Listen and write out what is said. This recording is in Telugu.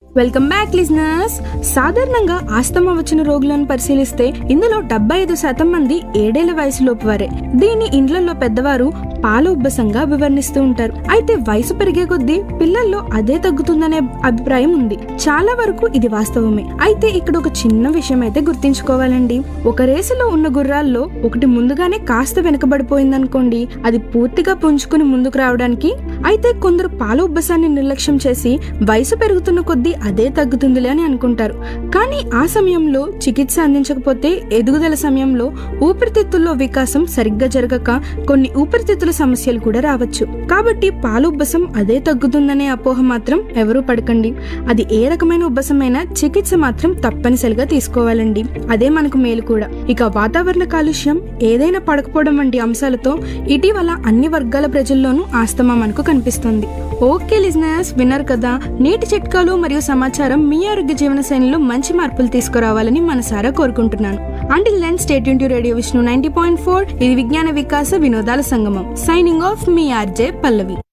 వెల్కమ్ బ్యాక్ లిజనర్స్ సాధారణంగా ఆస్తమా వచ్చిన రోగులను పరిశీలిస్తే ఇందులో డెబ్బై ఐదు శాతం మంది ఏడేళ్ల వయసులోపు వారే దీన్ని ఇండ్లలో పెద్దవారు పాల ఉబ్బసంగా వివరణిస్తూ ఉంటారు అయితే వయసు పెరిగే కొద్దీ పిల్లల్లో అదే తగ్గుతుందనే అభిప్రాయం ఉంది చాలా వరకు ఇది వాస్తవమే అయితే ఇక్కడ ఒక చిన్న విషయం అయితే గుర్తించుకోవాలండి ఒక రేసులో ఉన్న గుర్రాల్లో ఒకటి ముందుగానే కాస్త వెనకబడిపోయిందనుకోండి అది పూర్తిగా పుంజుకుని ముందుకు రావడానికి అయితే కొందరు పాల ఉబ్బసాన్ని నిర్లక్ష్యం చేసి వయసు పెరుగుతున్న కొద్దీ అదే తగ్గుతుందిలే అని అనుకుంటారు కానీ ఆ సమయంలో చికిత్స అందించకపోతే ఎదుగుదల సమయంలో ఊపిరితిత్తుల్లో వికాసం సరిగ్గా జరగక కొన్ని ఊపిరితిత్తుల సమస్యలు కూడా రావచ్చు కాబట్టి పాల ఉబ్బసం అదే తగ్గుతుందనే అపోహ మాత్రం ఎవరూ పడకండి అది ఏ రకమైన ఉబ్బసమైనా చికిత్స మాత్రం తప్పనిసరిగా తీసుకోవాలండి అదే మనకు మేలు కూడా ఇక వాతావరణ కాలుష్యం ఏదైనా పడకపోవడం వంటి అంశాలతో ఇటీవల అన్ని వర్గాల ప్రజల్లోనూ ఆస్తమా మనకు కనిపిస్తుంది ఓకే లిజనర్స్ విన్నారు కదా నీటి చిట్కాలు మరియు సమాచారం మీ ఆరోగ్య జీవన శైలిలో మంచి మార్పులు తీసుకురావాలని మనసారా కోరుకుంటున్నాను until then stay tuned to radio Vishnu ninety point four ఇది విజ్ఞాన వికాస వినోదాల సంగమం సైనింగ్ ఆఫ్ మీ ఆర్జే పల్లవి